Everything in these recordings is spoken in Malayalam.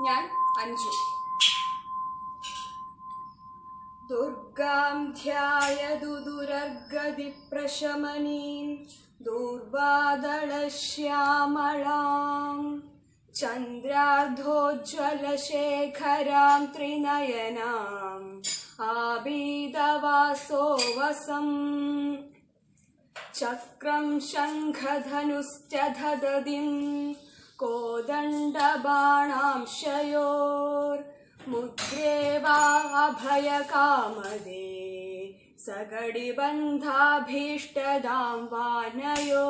ഞാൻ അഞ്ജു ദുർഗാം ധ്യായതു ദുരർഗതി പ്രശമനീം ദൂർവാദളശ്യാമളാം ചന്ദ്രാർദ്ധോജ്വലശേഖരാം ത്രിനയനാം ആബീദവാസോ വസം ചക്രം ശംഖധനുശ്ച ദദതിം കോദണ്ഡബാണാംശയോർ മുദ്രേവാഭയകാമദേ സകടിബന്ധാഭീഷ്ടദാം വാനയോ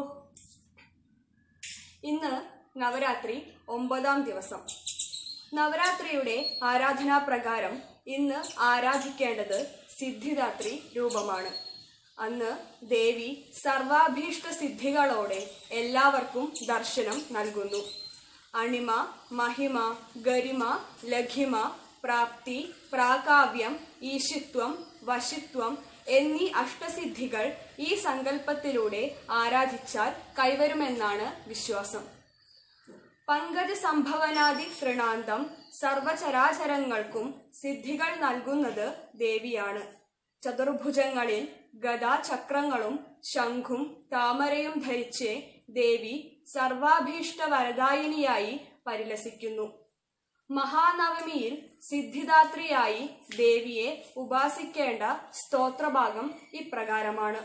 ഇന്ന് നവരാത്രി ഒമ്പതാം ദിവസം നവരാത്രിയുടെ ആരാധനാപ്രകാരം ഇന്ന് ആരാധിക്കേണ്ടത് സിദ്ധിദാത്രി രൂപമാണ് അന്ന് ദേവി സർവാഭീഷ്ട സിദ്ധികളോടെ എല്ലാവർക്കും ദർശനം നൽകുന്നു അണിമ മഹിമ ഗരിമ ലഘിമ പ്രാപ്തി പ്രാകാവ്യം ഈശിത്വം വശിത്വം എന്നീ അഷ്ടസിദ്ധികൾ ഈ സങ്കല്പത്തിലൂടെ ആരാധിച്ചാൽ കൈവരുമെന്നാണ് വിശ്വാസം പങ്കജ സംഭവനാദി തൃണാന്തം സർവചരാചരങ്ങൾക്കും സിദ്ധികൾ നൽകുന്നത് ദേവിയാണ് ചതുർഭുജങ്ങളിൽ ഗദാചക്രങ്ങളും ശംഖും താമരയും ധരിച്ച് ദേവി സർവാഭീഷ്ട വരദായിനിയായി പരിലസിക്കുന്നു മഹാനവമിയിൽ സിദ്ധിദാത്രിയായി ദേവിയെ ഉപാസിക്കേണ്ട സ്തോത്രഭാഗം ഇപ്രകാരമാണ്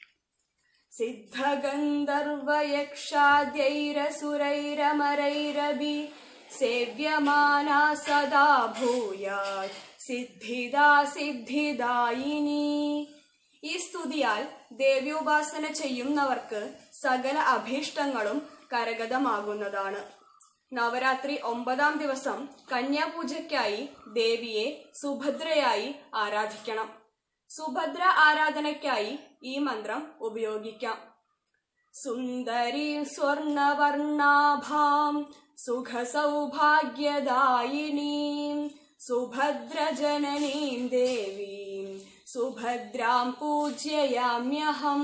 സിദ്ധഗന്ധർവയക്ഷാദ്യൈരസുരൈരമരൈരഭി സേവ്യമാനാ സദാ ഭൂയാൽ സിദ്ധിദാ സിദ്ധിദായിനി ഈ സ്തുതിയാൽ ദേവ്യോപാസന ചെയ്യുന്നവർക്ക് സകല അഭീഷ്ടങ്ങളും കരഗതമാകുന്നതാണ് നവരാത്രി ഒമ്പതാം ദിവസം കന്യാപൂജയ്ക്കായി ദേവിയെ സുഭദ്രയായി ആരാധിക്കണം സുഭദ്ര ആരാധനയ്ക്കായി ഈ മന്ത്രം ഉപയോഗിക്കാം സുന്ദരി സ്വർണവർണാഭാം സുഖസൗഭാഗ്യദായിനീം സുഭദ്രജനനീം ദേവീം സുഭദ്രാം പൂജ്യയാമ്യഹം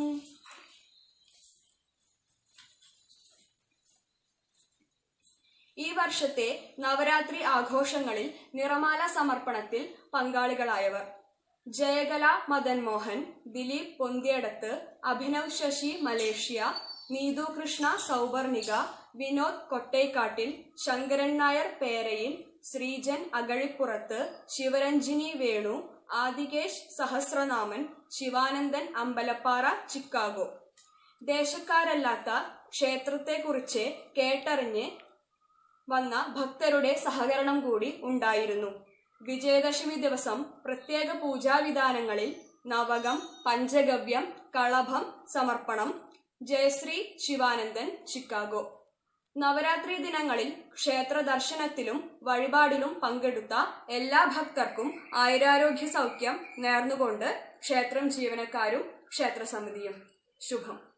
ഈ വർഷത്തെ നവരാത്രി ആഘോഷങ്ങളിൽ നിറമാല സമർപ്പണത്തിൽ പങ്കാളികളായവർ ജയകല മദൻ മോഹൻ ദിലീപ് പൊന്തിയടത്ത് അഭിനവ് ശശി മലേഷ്യ നീതു കൃഷ്ണ സൗവർണിക വിനോദ് കൊട്ടേക്കാട്ടിൽ ശങ്കരൻ നായർ പേരയിൽ ശ്രീജൻ അകഴിപ്പുറത്ത് ശിവരഞ്ജിനി വേണു ആദികേശ് സഹസ്രനാമൻ ശിവാനന്ദൻ അമ്പലപ്പാറ ചിക്കാഗോ ദേശക്കാരല്ലാത്ത ക്ഷേത്രത്തെക്കുറിച്ച് കേട്ടറിഞ്ഞ് വന്ന ഭക്തരുടെ സഹകരണം കൂടി ഉണ്ടായിരുന്നു വിജയദശമി ദിവസം പ്രത്യേക പൂജാവിധാനങ്ങളിൽ നവകം പഞ്ചഗവ്യം കളഭം സമർപ്പണം ജയശ്രീ ശിവാനന്ദൻ ചിക്കാഗോ നവരാത്രി ദിനങ്ങളിൽ ക്ഷേത്ര ദർശനത്തിലും വഴിപാടിലും പങ്കെടുത്ത എല്ലാ ഭക്തർക്കും ആയുരാരോഗ്യ സൗഖ്യം നേർന്നുകൊണ്ട് ക്ഷേത്രം ജീവനക്കാരും ക്ഷേത്രസമിതിയും ശുഭം